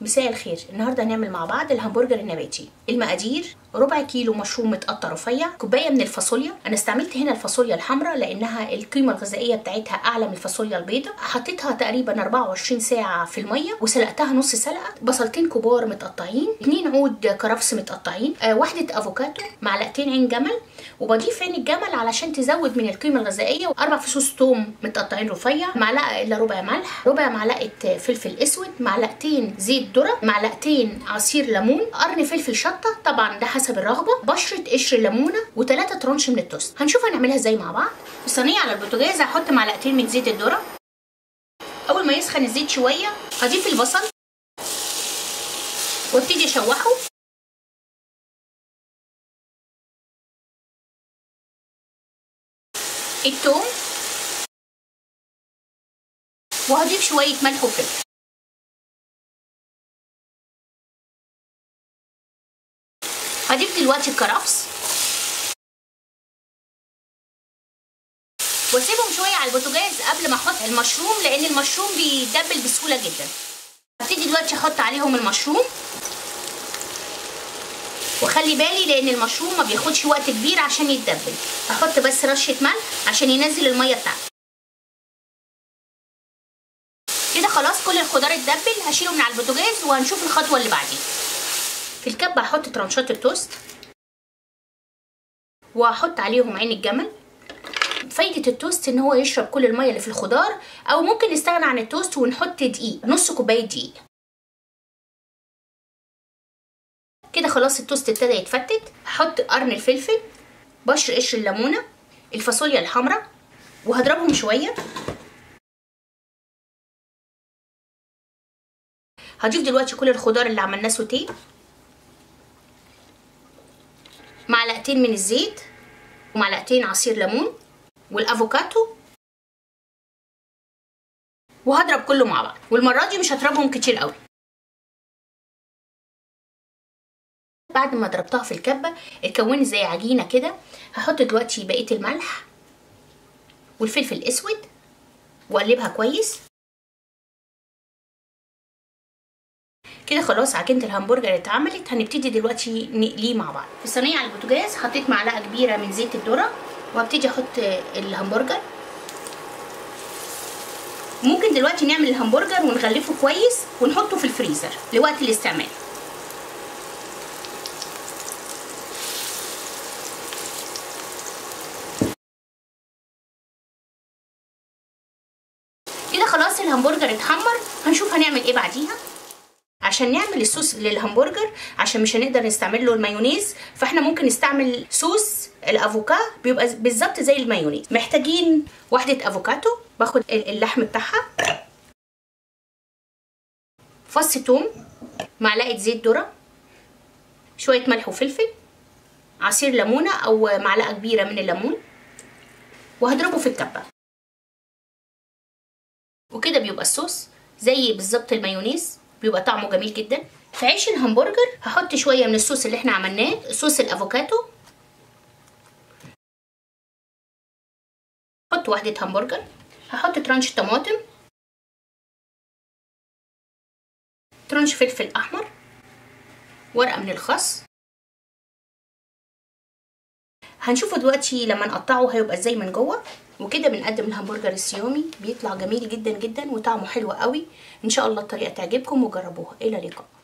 مساء الخير النهارده هنعمل مع بعض الهمبرجر النباتي المقادير ربع كيلو مشروم متقطع رفيع كوبايه من الفاصوليا انا استعملت هنا الفاصوليا الحمراء لانها القيمه الغذائيه بتاعتها اعلى من الفاصوليا البيضاء حطيتها تقريبا 24 ساعه في الميه وسلقتها نص سلقه بصلتين كبار متقطعين 2 عود كرفس متقطعين آه واحده افوكاتو معلقتين عين جمل وبضيف عين الجمل علشان تزود من القيمه الغذائيه واربع فصوص توم متقطعين رفيع معلقه الا ربع ملح ربع معلقه فلفل اسود معلقتين زيت ذره معلقتين عصير ليمون قرن فلفل شطه طبعا ده حسب الرغبه بشره قشر ليمونه وثلاثه ترانش من التوست هنشوف هنعملها ازاي مع بعض في صينيه على البوتاجاز هحط معلقتين من زيت الذره اول ما يسخن الزيت شويه هضيف البصل وابتدي اشوحه التوم وهضيف شويه ملح وفلفل هضيف دلوقتي الكرفس واسيبهم شويه على البوتاجاز قبل ما احط المشروم لان المشروم بيدبل بسهوله جدا هبتدي دلوقتي احط عليهم المشروم وخلي بالي لان المشروم ما بياخدش وقت كبير عشان يتدبل هحط بس رشه ملح عشان ينزل الميه بتاعته كده خلاص كل الخضار اتدبل هشيله من على البوتاجاز وهنشوف الخطوه اللي بعديها في الكبة هحط ترانشات التوست وهحط عليهم عين الجمل فايدة التوست ان هو يشرب كل المية اللي في الخضار او ممكن نستغنى عن التوست ونحط دقيق نص كوباية دقيق كده خلاص التوست ابتدى يتفتت هحط قرن الفلفل بشر قشر الليمونة الفاصوليا الحمراء وهضربهم شوية هضيف دلوقتي كل الخضار اللي عملناه سوتيه معلقتين من الزيت ومعلقتين عصير ليمون والافوكاتو وهضرب كله مع بعض والمره دي مش هضربهم كتير قوي بعد ما ضربتها في الكبه اتكونت زي عجينه كده هحط دلوقتي بقيه الملح والفلفل الاسود واقلبها كويس كده خلاص عجينه الهمبرجر اتعملت هنبتدي دلوقتي نقليه مع بعض في صينيه على البوتاجاز حطيت معلقه كبيره من زيت الذره وهبتدي احط الهمبرجر ممكن دلوقتي نعمل الهمبرجر ونغلفه كويس ونحطه في الفريزر لوقت الاستعمال كده خلاص الهمبرجر اتحمر هنشوف هنعمل ايه بعديها عشان نعمل الصوص للهمبرجر عشان مش هنقدر نستعمل له المايونيز فاحنا ممكن نستعمل صوص الافوكا بيبقى بالظبط زي المايونيز محتاجين واحده افوكاتو باخد اللحم بتاعها فص توم معلقه زيت ذره شويه ملح وفلفل عصير ليمونه او معلقه كبيره من الليمون وهضربه في الكبه وكده بيبقى الصوص زي بالظبط المايونيز بيبقى طعمه جميل جدا في عيش الهمبرجر هحط شويه من الصوص اللي احنا عملناه صوص الافوكاتو هحط واحده همبرجر هحط ترانش طماطم ترانش فلفل احمر ورقه من الخس هنشوفه دلوقتي لما نقطعه هيبقى ازاي من جوه وكده بنقدم الهمبرجر الصيامي بيطلع جميل جدا جدا وطعمه حلو قوي ان شاء الله الطريقه تعجبكم وجربوها الى اللقاء